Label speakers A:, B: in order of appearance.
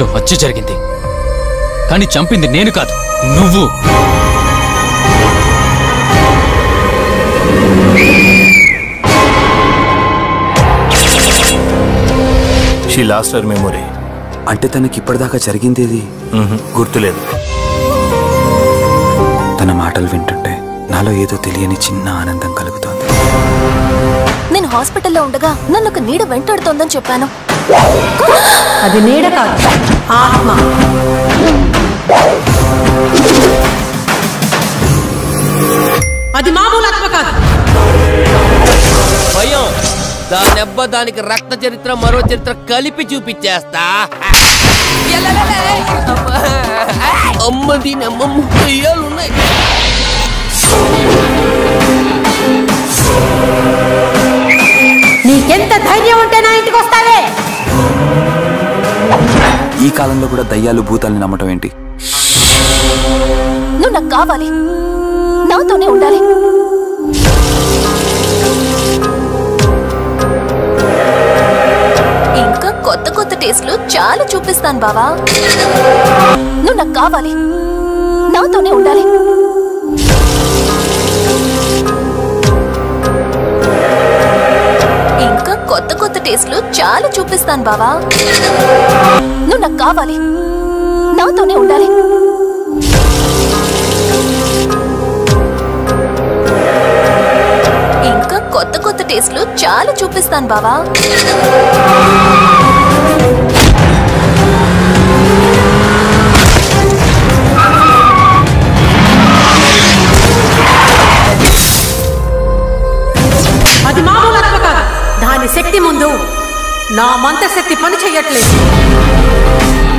A: ఇంట్లో హత్య జరిగింది కానీ చంపింది నేను కాదు నువ్వు
B: షీ లాస్ట్ హర్ మెమొరీ
C: అంటే తనకి ఇప్పటిదాకా జరిగిందేది
B: గుర్తులేదు
C: తన మాటలు వింటుంటే నాలో ఏదో తెలియని చిన్న ఆనందం కలుగుతోంది
D: నేను హాస్పిటల్లో ఉండగా నన్ను ఒక నీడ వెంటాడుతోందని చెప్పాను
E: అది నీడ కాదు ఆత్మ అది మామూలు ఆత్మ కాదు
F: భయం దానెబ్బ దానికి రక్త చరిత్ర మరో చరిత్ర కలిపి చూపించేస్తా అమ్మ దీని అమ్మమ్మ ఉన్నాయి
E: నీకెంత ధైర్యం ఉంటే నా ఇంటికి వస్తావే
C: ఈ కాలంలో కూడా దయ్యాలు భూతాల్ని నమ్మటం ఏంటి
D: నువ్వు నాకు కావాలి నాతోనే ఉండాలి ఇంకా కొత్త కొత్త టేస్ట్లు చాలా చూపిస్తాను బావా నువ్వు నాకు కావాలి నాతోనే ఉండాలి ఇంకా కొత్త కొత్త టేస్ట్లు చాలా చూపిస్తాను బావా నువ్వు నాకు కావాలి నాతోనే ఉండాలి ఇంకా కొత్త కొత్త టేస్ట్లు చాలా చూపిస్తాను బావా
E: అది మామూలు ఆత్మ కాదు దాని శక్తి ముందు నా మంత్రశక్తి పని చెయ్యట్లేదు